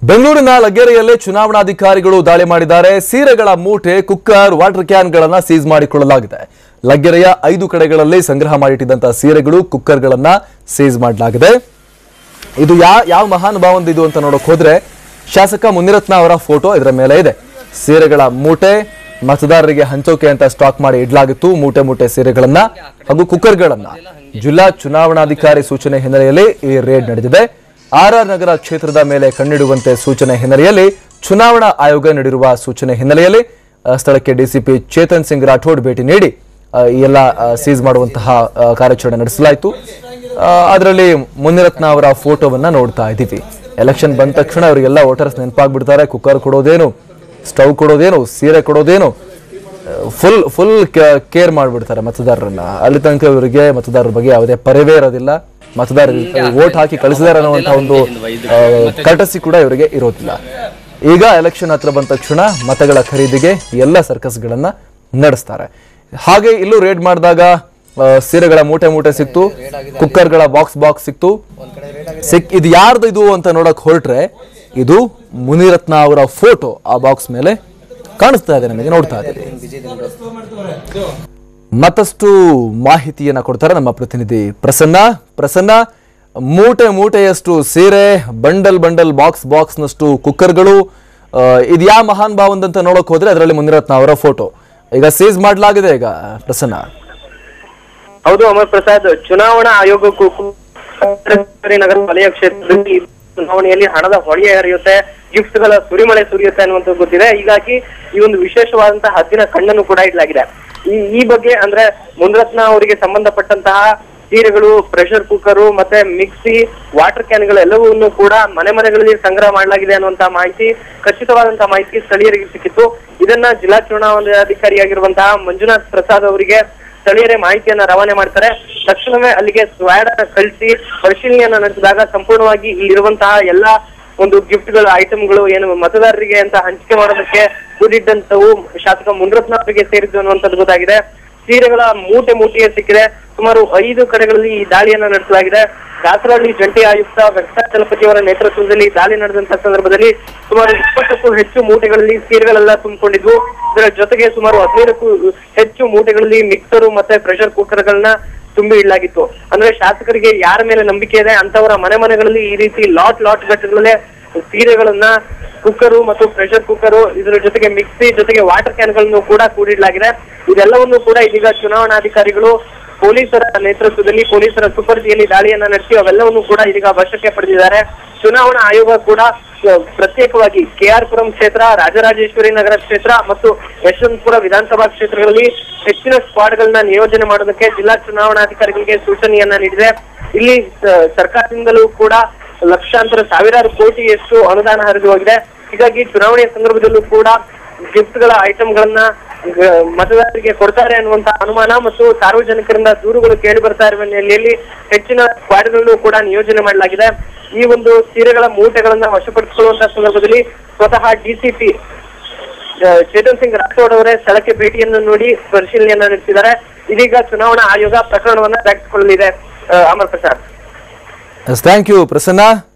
ಬೆಂಗಳೂರಿನ ಲಗ್ಗೆರೆಯಲ್ಲಿ ಚುನಾವಣಾಧಿಕಾರಿಗಳು ದಾಳಿ ಮಾಡಿದ್ದಾರೆ ಸೀರೆಗಳ ಮೂಟೆ ಕುಕ್ಕರ್ ವಾಟರ್ ಕ್ಯಾನ್ಗಳನ್ನ ಸೀಸ್ ಮಾಡಿಕೊಳ್ಳಲಾಗಿದೆ ಲಗ್ಗೆರೆಯ ಐದು ಕಡೆಗಳಲ್ಲಿ ಸಂಗ್ರಹ ಮಾಡಿಟ್ಟಿದ್ದಂತಹ ಸೀರೆಗಳು ಕುಕ್ಕರ್ಗಳನ್ನ ಸೀಸ್ ಮಾಡಲಾಗಿದೆ ಇದು ಯಾ ಯಾವ ಮಹಾನುಭಾವಂದು ಇದು ಅಂತ ನೋಡಕ್ ಹೋದ್ರೆ ಶಾಸಕ ಮುನಿರತ್ನ ಅವರ ಫೋಟೋ ಇದರ ಮೇಲೆ ಇದೆ ಸೀರೆಗಳ ಮೂಟೆ ಮತದಾರರಿಗೆ ಹಂಚೋಕೆ ಅಂತ ಸ್ಟಾಕ್ ಮಾಡಿ ಇಡಲಾಗಿತ್ತು ಮೂಟೆ ಮೂಟೆ ಸೀರೆಗಳನ್ನ ಹಾಗೂ ಕುಕ್ಕರ್ಗಳನ್ನ ಜಿಲ್ಲಾ ಚುನಾವಣಾಧಿಕಾರಿ ಸೂಚನೆ ಹಿನ್ನೆಲೆಯಲ್ಲಿ ಈ ರೇಡ್ ನಡೆದಿದೆ ಆರ್ ಆರ್ ನಗರ ಕ್ಷೇತ್ರದ ಮೇಲೆ ಕಣ್ಣಿಡುವಂತೆ ಸೂಚನೆ ಹಿನ್ನೆಲೆಯಲ್ಲಿ ಚುನಾವಣಾ ಆಯೋಗ ನೀಡಿರುವ ಸೂಚನೆ ಹಿನ್ನೆಲೆಯಲ್ಲಿ ಆ, ಸ್ಥಳಕ್ಕೆ ಡಿಸಿಪಿ ಚೇತನ್ ಸಿಂಗ್ ರಾಠೋಡ್ ಭೇಟಿ ನೀಡಿ ಆ, ಈ ಎಲ್ಲ ಸೀಸ್ ಮಾಡುವಂತಹ ಆ, ಕಾರ್ಯಾಚರಣೆ ನಡೆಸಲಾಯಿತು ಅದರಲ್ಲಿ ಮುನಿರತ್ನ ಅವರ ಫೋಟೋವನ್ನ ನೋಡ್ತಾ ಇದ್ದೀವಿ ಎಲೆಕ್ಷನ್ ಬಂದ ತಕ್ಷಣ ಅವರಿಗೆಲ್ಲ ವೋಟರ್ಸ್ ನೆನಪಾಗ್ಬಿಡ್ತಾರೆ ಕುಕ್ಕರ್ ಕೊಡೋದೇನು ಸ್ಟವ್ ಕೊಡೋದೇನು ಸೀರೆ ಕೊಡೋದೇನು ಫುಲ್ ಫುಲ್ ಕೇರ್ ಮಾಡ್ಬಿಡ್ತಾರೆ ಮತದಾರರನ್ನ ಅಲ್ಲಿ ತನಕ ಇವರಿಗೆ ಮತದಾರರ ಬಗ್ಗೆ ಯಾವುದೇ ಪರಿವೇ ಇರೋದಿಲ್ಲ ಮತದಾರ ವೋಟ್ ಹಾಕಿ ಕಳಿಸಿದಾರೆ ಅನ್ನುವಂಥ ಒಂದು ಕಟಸಿ ಕೂಡ ಇವರಿಗೆ ಇರೋದಿಲ್ಲ ಈಗ ಎಲೆಕ್ಷನ್ ಹತ್ರ ಬಂದ ತಕ್ಷಣ ಮತಗಳ ಖರೀದಿಗೆ ಎಲ್ಲ ಸರ್ಕಸ್ಗಳನ್ನ ನಡೆಸ್ತಾರೆ ಹಾಗೆ ಇಲ್ಲೂ ರೇಡ್ ಮಾಡಿದಾಗ ಆ, ಸೀರೆಗಳ ಮೂಟೆ ಮೂಟೆ ಸಿಕ್ತು ಕುಕ್ಕರ್ಗಳ ಬಾಕ್ಸ್ ಬಾಕ್ಸ್ ಸಿಕ್ತು ಸಿಕ್ ಇದು ಯಾರ್ದು ಇದು ಅಂತ ನೋಡಕ್ ಹೊರಟ್ರೆ ಇದು ಮುನಿರತ್ನ ಅವರ ಫೋಟೋ ಆ ಬಾಕ್ಸ್ ಮೇಲೆ ಕಾಣಿಸ್ತಾ ಇದೆ ನಮಗೆ ನೋಡ್ತಾ ಇದ್ದೀವಿ ಮತ್ತಷ್ಟು ಮಾಹಿತಿಯನ್ನ ಕೊಡ್ತಾರೆ ನಮ್ಮ ಪ್ರತಿನಿಧಿ ಪ್ರಸನ್ನ ಪ್ರಸನ್ನ ಮೂಟೆ ಮೂಟೆಯಷ್ಟು ಸೀರೆ ಬಂಡಲ್ ಬಂಡಲ್ ಬಾಕ್ಸ್ ಬಾಕ್ಸ್ನಷ್ಟು ಕುಕ್ಕರ್ಗಳು ಆ, ಇದು ಯಾವ ಮಹಾನ್ ಭಾವಂದಂತ ನೋಡಕ್ ಹೋದ್ರೆ ಅದರಲ್ಲಿ ಮುನಿರತ್ನ ಅವರ ಫೋಟೋ ಈಗ ಸೀಸ್ ಮಾಡಲಾಗಿದೆ ಈಗ ಪ್ರಸನ್ನ ಹೌದು ಅಮರ್ ಪ್ರಸಾದ್ ಚುನಾವಣಾ ಆಯೋಗಕ್ಕೂ ಕು- ನಗರ ವಲಯ ಕ್ಷೇತ್ರದಲ್ಲಿ ಚುನಾವಣೆಯಲ್ಲಿ ಹಣದ ಹೊಳೆಯ ಹರಿಯುತ್ತೆ ಗಿಫ್ಟ್ ಗಳ ಸುರಿಮಳೆ ಸುರಿಯುತ್ತೆ ಅನ್ನುವಂಥದ್ದು ಗೊತ್ತಿದೆ ಹೀಗಾಗಿ ಈ ಒಂದು ವಿಶೇಷವಾದಂತಹ ಹದ್ದಿನ ಕಣ್ಣನ್ನು ಕೂಡ ಇಡಲಾಗಿದೆ ಈ ಈ ಬಗ್ಗೆ ಅಂದ್ರೆ ಮುನ್ರತ್ನ ಅವರಿಗೆ ಸಂಬಂಧಪಟ್ಟಂತಹ ಸೀರೆಗಳು ಪ್ರೆಷರ್ ಕುಕ್ಕರು ಮತ್ತೆ ಮಿಕ್ಸಿ ವಾಟರ್ ಕ್ಯಾನ್ಗಳು ಎಲ್ಲವನ್ನೂ ಕೂಡ ಮನೆ ಮನೆಗಳಲ್ಲಿ ಸಂಗ್ರಹ ಮಾಡಲಾಗಿದೆ ಅನ್ನುವಂತಹ ಮಾಹಿತಿ ಖಚಿತವಾದಂತಹ ಮಾಹಿತಿ ಸ್ಥಳೀಯರಿಗೆ ಸಿಕ್ಕಿತ್ತು ಇದನ್ನ ಜಿಲ್ಲಾ ಚುನಾವಣಾಧಿಕಾರಿಯಾಗಿರುವಂತಹ ಮಂಜುನಾಥ್ ಪ್ರಸಾದ್ ಅವರಿಗೆ ಸ್ಥಳೀಯರೇ ಮಾಹಿತಿಯನ್ನ ರವಾನೆ ಮಾಡ್ತಾರೆ ತಕ್ಷಣವೇ ಅಲ್ಲಿಗೆ ಸ್ವಾಡ್ ಕಳಿಸಿ ಪರಿಶೀಲನೆಯನ್ನ ನಡೆಸಿದಾಗ ಸಂಪೂರ್ಣವಾಗಿ ಇಲ್ಲಿರುವಂತಹ ಎಲ್ಲಾ ಒಂದು ಗಿಫ್ಟ್ಗಳು ಐಟಮ್ಗಳು ಏನು ಮತದಾರರಿಗೆ ಅಂತ ಹಂಚಿಕೆ ಮಾಡೋದಕ್ಕೆ ಕೂಡಿದ್ದಂತವು ಶಾಸಕ ಮುನ್ರತ್ನ ಅವರಿಗೆ ಸೇರಿದ್ದು ಅನ್ನುವಂಥದ್ದು ಗೊತ್ತಾಗಿದೆ ಸೀರೆಗಳ ಮೂಟೆ ಮೂಟೆಯೇ ಸಿಕ್ಕಿದೆ ಸುಮಾರು ಐದು ಕಡೆಗಳಲ್ಲಿ ಈ ದಾಳಿಯನ್ನ ನಡೆಸಲಾಗಿದೆ ದಾಸರಹಳ್ಳಿ ಜಂಟಿ ಆಯುಕ್ತ ವೆಂಕಟಾಚಲಪತಿಯವರ ನೇತೃತ್ವದಲ್ಲಿ ದಾಳಿ ನಡೆದಂತಹ ಸಂದರ್ಭದಲ್ಲಿ ಸುಮಾರು ಇಪ್ಪತ್ತಕ್ಕೂ ಹೆಚ್ಚು ಮೂಟೆಗಳಲ್ಲಿ ಸೀರೆಗಳೆಲ್ಲ ತುಂಬಿಕೊಂಡಿದ್ವು ಇದರ ಜೊತೆಗೆ ಸುಮಾರು ಹದಿನೈದಕ್ಕೂ ಹೆಚ್ಚು ಮೂಟೆಗಳಲ್ಲಿ ಮಿಕ್ಸರು ಮತ್ತೆ ಪ್ರೆಷರ್ ಕುಕ್ಕರ್ಗಳನ್ನ ತುಂಬಿ ಇಡಲಾಗಿತ್ತು ಅಂದ್ರೆ ಶಾಸಕರಿಗೆ ಯಾರ ಮೇಲೆ ನಂಬಿಕೆ ಇದೆ ಅಂತವರ ಮನೆ ಮನೆಗಳಲ್ಲಿ ಈ ರೀತಿ ಲಾಟ್ ಲಾಟ್ ಗಟ್ಟಗಳಲ್ಲೇ ಸೀರೆಗಳನ್ನ ಕುಕ್ಕರು ಮತ್ತು ಪ್ರೆಷರ್ ಕುಕ್ಕರು ಇದರ ಜೊತೆಗೆ ಮಿಕ್ಸಿ ಜೊತೆಗೆ ವಾಟರ್ ಕ್ಯಾನ್ಗಳನ್ನು ಕೂಡ ಕೂಡಿಡಲಾಗಿದೆ ಇದೆಲ್ಲವನ್ನು ಕೂಡ ಇದೀಗ ಚುನಾವಣಾಧಿಕಾರಿಗಳು ಪೊಲೀಸರ ನೇತೃತ್ವದಲ್ಲಿ ಪೊಲೀಸರ ಸುಪರ್ದಿಯಲ್ಲಿ ದಾಳಿಯನ್ನ ನಡೆಸಿ ಅವೆಲ್ಲವನ್ನು ಕೂಡ ಇದೀಗ ವಶಕ್ಕೆ ಪಡೆದಿದ್ದಾರೆ ಚುನಾವಣಾ ಆಯೋಗ ಕೂಡ ಆ, ಪ್ರತ್ಯೇಕವಾಗಿ ಕೆಆರ್ ಪುರಂ ಕ್ಷೇತ್ರ ರಾಜರಾಜೇಶ್ವರಿ ನಗರ ಕ್ಷೇತ್ರ ಮತ್ತು ಯಶವಂತಪುರ ವಿಧಾನಸಭಾ ಕ್ಷೇತ್ರಗಳಲ್ಲಿ ಹೆಚ್ಚಿನ ಸ್ಕ್ವಾಡ್ಗಳನ್ನ ನಿಯೋಜನೆ ಮಾಡೋದಕ್ಕೆ ಜಿಲ್ಲಾ ಚುನಾವಣಾಧಿಕಾರಿಗಳಿಗೆ ಸೂಚನೆಯನ್ನ ನೀಡಿದೆ ಇಲ್ಲಿ ಆ, ಸರ್ಕಾರದಿಂದಲೂ ಕೂಡ ಲಕ್ಷಾಂತರ ಸಾವಿರಾರು ಕೋಟಿಯಷ್ಟು ಅನುದಾನ ಹರಿದು ಹೋಗಿದೆ ಹೀಗಾಗಿ ಚುನಾವಣೆಯ ಸಂದರ್ಭದಲ್ಲೂ ಕೂಡ ಗಿಫ್ಟ್ಗಳ ಐಟಮ್ಗಳನ್ನ ಗ- ಮತದಾರರಿಗೆ ಕೊಡ್ತಾರೆ ಅನ್ನುವಂತ ಅನುಮಾನ ಮತ್ತು ಸಾರ್ವಜನಿಕರಿಂದ ದೂರುಗಳು ಕೇಳಿ ಬರ್ತಾ ಇರುವ ಹಿನ್ನೆಲೆಯಲ್ಲಿ ಹೆಚ್ಚಿನ ಸ್ಕ್ವಾಡ್ಗಳನ್ನು ಕೂಡ ನಿಯೋಜನೆ ಮಾಡಲಾಗಿದೆ ಈ ಒಂದು ಸೀರೆಗಳ ಮೂಟೆಗಳನ್ನ ವಶಪಡಿಸಿಕೊಳ್ಳುವಂತಹ ಸಂದರ್ಭದಲ್ಲಿ ಸ್ವತಃ ಡಿಸಿಪಿ ಚೇತನ್ ಸಿಂಗ್ ರಾಠೋಡ್ ಅವರೇ ಸ್ಥಳಕ್ಕೆ ಭೇಟಿಯನ್ನು ನೋಡಿ ಪರಿಶೀಲನೆಯನ್ನ ನಡೆಸಿದ್ದಾರೆ ಇದೀಗ ಚುನಾವಣಾ ಆಯೋಗ ಪ್ರಕರಣವನ್ನ ದಾಖಲಿಸಿಕೊಳ್ಳಲಿದೆ ಆ, ಅಮರ್ ಪ್ರಸಾದ್ ಥ್ಯಾಂಕ್ ಯು ಪ್ರಸನ್ನ